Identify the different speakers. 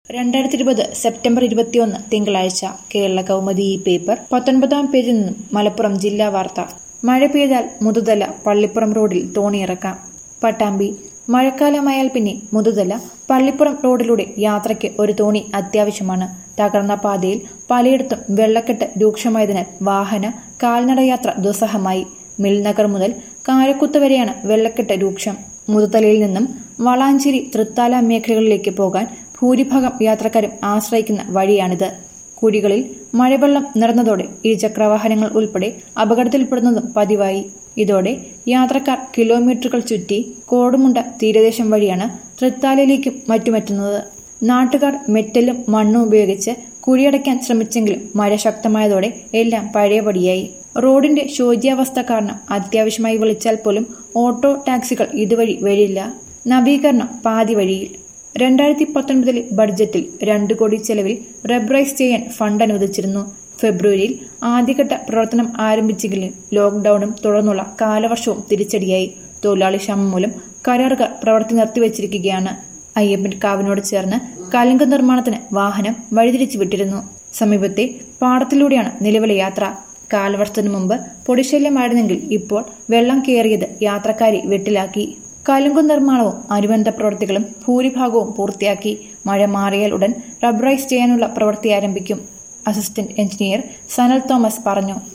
Speaker 1: രണ്ടായിരത്തി ഇരുപത് സെപ്റ്റംബർ ഇരുപത്തിയൊന്ന് തിങ്കളാഴ്ച കേരള കൗമുദി ഈ പേപ്പർ പത്തൊൻപതാം പേജിൽ നിന്നും മലപ്പുറം ജില്ലാ വാർത്ത മഴ പെയ്താൽ മുതുതല പള്ളിപ്പുറം റോഡിൽ തോണിയിറക്കാം പട്ടാമ്പി മഴക്കാലമായാൽ പിന്നെ മുതുതല പള്ളിപ്പുറം റോഡിലൂടെ യാത്രയ്ക്ക് ഒരു തോണി അത്യാവശ്യമാണ് തകർന്ന പാതയിൽ പലയിടത്തും വെള്ളക്കെട്ട് രൂക്ഷമായതിനാൽ വാഹന കാൽനടയാത്ര ദുസ്സഹമായി മിൽനഗർ മുതൽ കാരക്കുത്ത് വരെയാണ് വെള്ളക്കെട്ട് രൂക്ഷം മുതുതലയിൽ നിന്നും വളാഞ്ചേരി തൃത്താല മേഖലകളിലേക്ക് പോകാൻ ഭൂരിഭാഗം യാത്രക്കാരും ആശ്രയിക്കുന്ന വഴിയാണിത് കുഴികളിൽ മഴവെള്ളം നിറഞ്ഞതോടെ ഇരുചക്രവാഹനങ്ങൾ ഉൾപ്പെടെ അപകടത്തിൽപ്പെടുന്നതും പതിവായി ഇതോടെ യാത്രക്കാർ കിലോമീറ്ററുകൾ ചുറ്റി കോടുമുണ്ട തീരദേശം വഴിയാണ് തൃത്താലയിലേക്കും മറ്റുമെത്തുന്നത് നാട്ടുകാർ മെറ്റലും മണ്ണും ഉപയോഗിച്ച് കുഴിയടയ്ക്കാൻ ശ്രമിച്ചെങ്കിലും മഴ ശക്തമായതോടെ എല്ലാം പഴയപടിയായി റോഡിന്റെ ശോച്യാവസ്ഥ കാരണം അത്യാവശ്യമായി വിളിച്ചാൽ പോലും ഓട്ടോ ടാക്സികൾ ഇതുവഴി വരില്ല നവീകരണം പാതി വഴിയിൽ രണ്ടായിരത്തി പത്തൊൻപതിലെ ബഡ്ജറ്റിൽ രണ്ടു കോടി ചെലവിൽ റബ്രൈസ് ചെയ്യാൻ ഫണ്ട് അനുവദിച്ചിരുന്നു ഫെബ്രുവരിയിൽ ആദ്യഘട്ട പ്രവർത്തനം ആരംഭിച്ചെങ്കിലും ലോക്ഡൌണും തുടർന്നുള്ള കാലവർഷവും തിരിച്ചടിയായി തൊഴിലാളി ക്ഷാമം മൂലം കരാറുകാർ പ്രവൃത്തി നിർത്തിവച്ചിരിക്കുകയാണ് അയ്യപ്പൻ കാവിനോട് ചേർന്ന് കലുങ്ക് നിർമ്മാണത്തിന് വാഹനം വഴിതിരിച്ചു വിട്ടിരുന്നു സമീപത്തെ പാടത്തിലൂടെയാണ് നിലവിലെ യാത്ര കാലവർഷത്തിനു മുമ്പ് പൊടിശല്യമായിരുന്നെങ്കിൽ ഇപ്പോൾ വെള്ളം കയറിയത് യാത്രക്കാരെ വെട്ടിലാക്കി കലുങ്കു നിർമ്മാണവും അനുബന്ധ പ്രവൃത്തികളും ഭൂരിഭാഗവും പൂർത്തിയാക്കി മഴ മാറിയാൽ ഉടൻ റബ്ബറൈസ് ചെയ്യാനുള്ള പ്രവൃത്തി ആരംഭിക്കും അസിസ്റ്റന്റ് എഞ്ചിനീയർ സനൽ തോമസ് പറഞ്ഞു